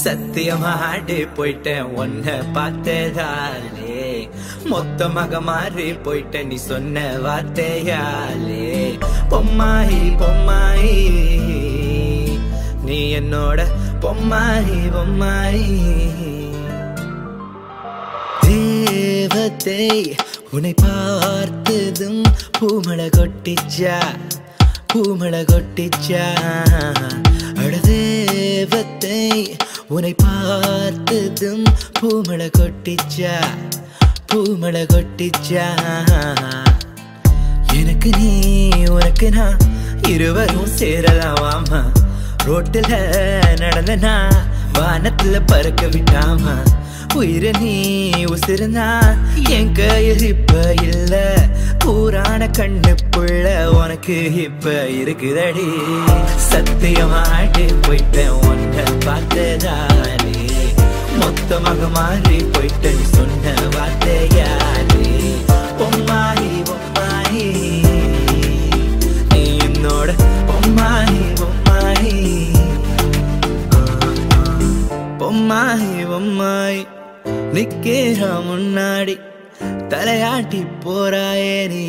சத்தியமாடி போயிட்டேன் உன்னை பார்த்ததாலே மொத்தமாக மாறி போயிட்டேன் நீ சொன்ன வார்த்தையாலே பொம்மாயி பொம்மாயி நீ என்னோட பொம்மாயி பொம்மாயி தேவத்தை உன்னை பார்த்ததும் பூமழை கொட்டிச்சா பூமழை கொட்டிச்சா அட தேவத்தை உன்னை பார்த்ததும் பூமழை கொட்டிச்சா பூமழை கொட்டிச்சா எனக்கு நீ உனக்கு நான் இருவரும் சேரலாமாமா ரோட்டுல நடந்தனா வானத்துல பறக்க விட்டாமா உயிர நீ உசிருந்தா என் கையில் இப்ப இல்ல பூரான கண்ணுக்குள்ள உனக்கு இப்ப இருக்குதடி சத்தியமாட்டி போயிட்டேன் உன்னை பார்த்ததாலே மொத்தமாக மாறி போயிட்டேன் நீ சொன்ன வார்த்தையாலே பொம்மாயி பொம்மாயி நீ என்னோட பொம்மாயி பொம்மாயி பொம்மாயி பொம்மாயி நிக்கிறா முன்னாடி தலையாட்டி போறாயே நீ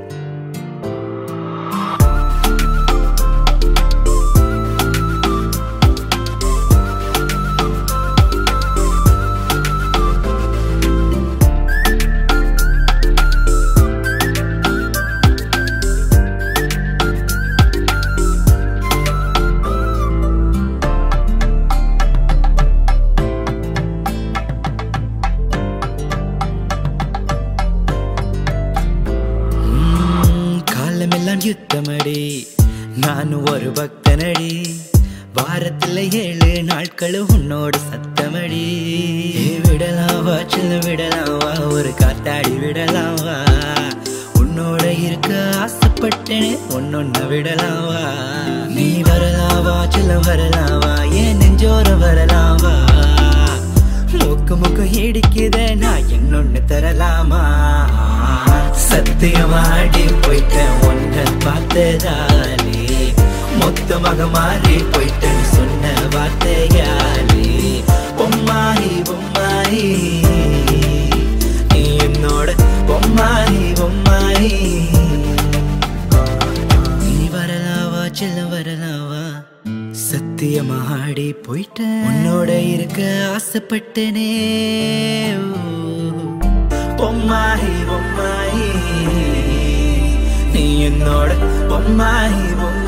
ம், காலமெல்லாம் யுத்தமடி நான் ஒரு பக்தனடி வாரத்துல ஏழு நாட்களும் உன்னோட சத்தமடி ஏ, விடலாவா சின்ன விடலாவா ஒரு காத்தாடி விடலாவா உன்னோட இருக்க ஆசைப்பட்டேனே ஒன்னொன்ன விடலாவா நீ வரலாவா சின்ன வரலாவா ஏன் நெஞ்சோர வரலாவா மூக்கு மூக்கு இடிக்குத நான் இன்னொன்னு தரலாமா சத்தியமாடி போயிட்டேன் ஒன்ன பார்த்ததாலே மொத்தமாக மாறி போயிட்டேன் சொன்ன வார்த்தையாலே பொம்மாயி பொம்மாயி நீ என்னோட பொம்மாயி பொம்மாயி நீ வரலாவா செல்ல வரலாவா சத்தியமாடி போயிட்டேன் உன்னோட இருக்க ஆசைப்பட்டனே பொம்மாயி பொம்மாயி நீ என்னோட பொம்மாயி பொம்மாயி